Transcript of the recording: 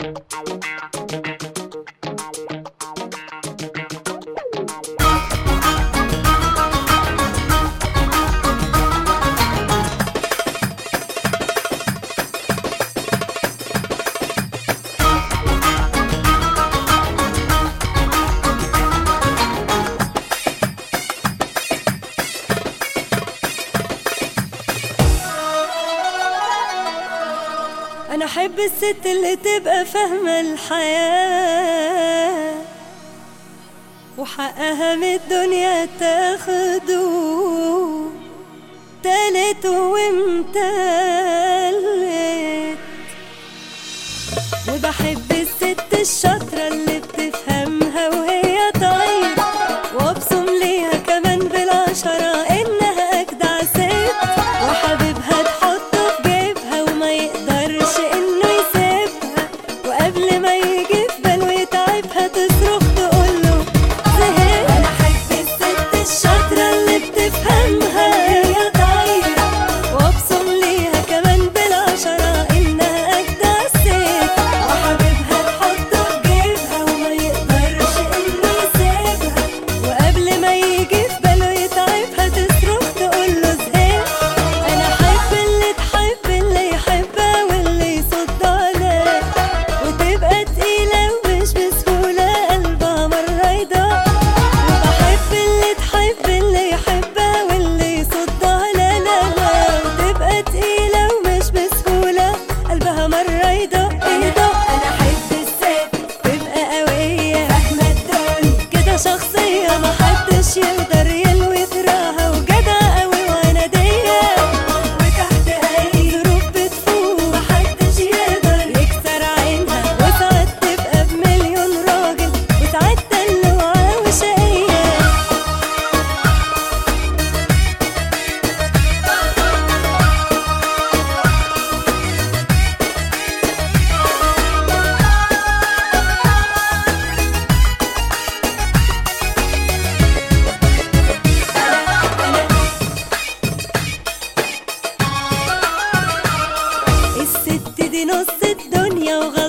انا احب الست اللي تبقى فاهمة الحياة وحقها من الدنيا تاخده تالت وامتلت وبحب الست الشاطرة اللي بتفهمها وهي طايرة وابصم ليها كمان بالعشرة انها اجدع ست وحبيبها تحطه في جيبها وما يقدرش انه يسيبها وقبل ما يجي في باله يتعبها تصرخ تقوله زهقت انا احب الست الشاطرة اللي بتفهمها هي طايرة وابصم ليها كمان بالعشرة انها اجدع ست وحبيبها تحطه في جيبها وما يقدرش انه يسيبها وقبل ما يجي في باله يتعبها تصرخ تقوله زهقت انا احب اللي تحب اللي يحبها واللي يصد عليها وتبقى تقيلة ومش بسهولة قلبها مرة يضاق وبحب اللي تحب اللي يحبها واللي يصدها لا لا لا وتبقى تقيلة ومش بسهولة قلبها مرة يدق يدق أنا أحب الست تبقى قوية فاهمة الدنيا كده شخصية محدش يقدر يلوي ذراعها وجدعة قوي وعنادية وتحت أي ظروف بتفوق محدش يقدر يكسر عينها وساعات تبقى بمليون راجل وساعات دلوعة وشقية الست دي نص الدنيا وغ